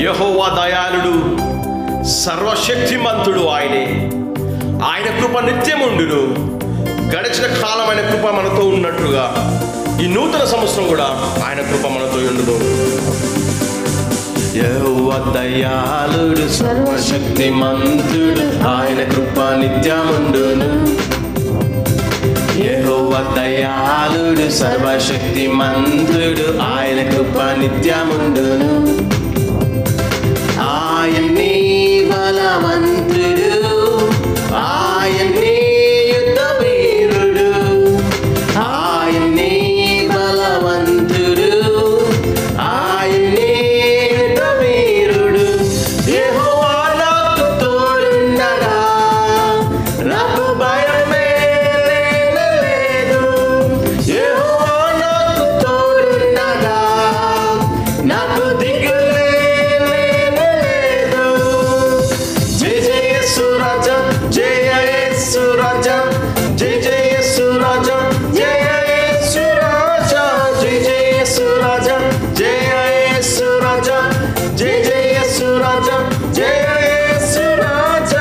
యెహోవా దయాళుడు సర్వశక్తిమంతుడు ఆయనే ఆయన కృప నిత్యముండును గడిచిన కాలం ఆయన కృప మనతో ఉన్నట్లుగా ఈ నూతన సంవత్సరం కూడా ఆయన కృప మనతో ఉండును యెహోవా దయాళుడు సర్వశక్తిమంతుడు ఆయన కృప నిత్యముండును యెహోవా దయాళుడు సర్వశక్తిమంతుడు ఆయన కృప నిత్యముండును ఆయన్ని బలవంతుడు ఆయన్ని యుద్ధ వీరుడు ఆయన్ని బలవంతుడు ఆయన్ని యుద్ధ వీరుడు యెహోవా నాకు తోడుండగా నాకు భయమే లేదు యెహోవా నాకు తోడుండగా నాకు దిగులే లేదు జయ జయ సురాజ జయ సురాజ జయ జయ సురాజ జయ సురాజ జయ జయ సురాజ జయ సురాజ జయ జయ సురాజ జయ సురాజ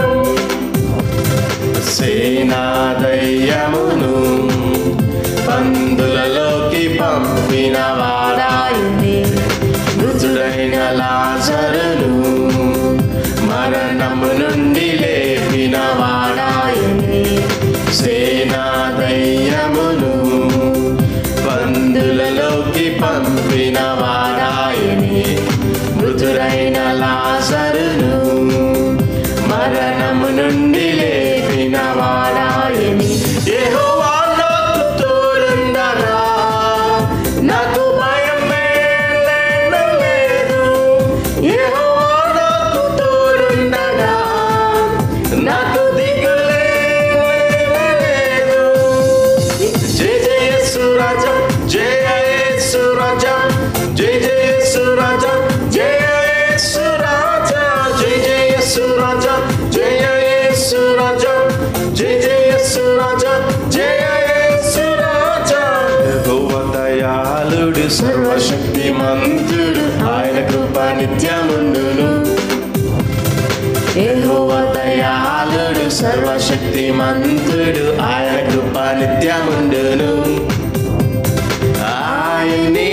సేనాదయ్యమును పందులలోకి పంపిన వాడాయుని మృతుడైన లాజరును మరణము నుండి లేపిన వాడాయుని సేనాదయ్యమును పందులలోకి పంపిన వాడాయుని మృతుడైన లాజరును మరణము నుండి లేపిన వాడాయని యెహోవా నాకు తోడుండగా నాకు భయమే లేదు యెహోవా నాకు తోడుండగా నాకు దిగులే లేదు జయ జయ సురాజ జయ సురాజ జయ జయ సురాజ జయ సురాజ జయ జయ సురాజ జయ సురాజ జయ జయ సురాజ జయ సురాజ యెహోవా దయాళుడు సర్వశక్తిమంతుడు ఆయన కృప నిత్యముండును యెహోవా దయాళుడు సర్వశక్తిమంతుడు ఆయన కృప నిత్యముండును ఆయనే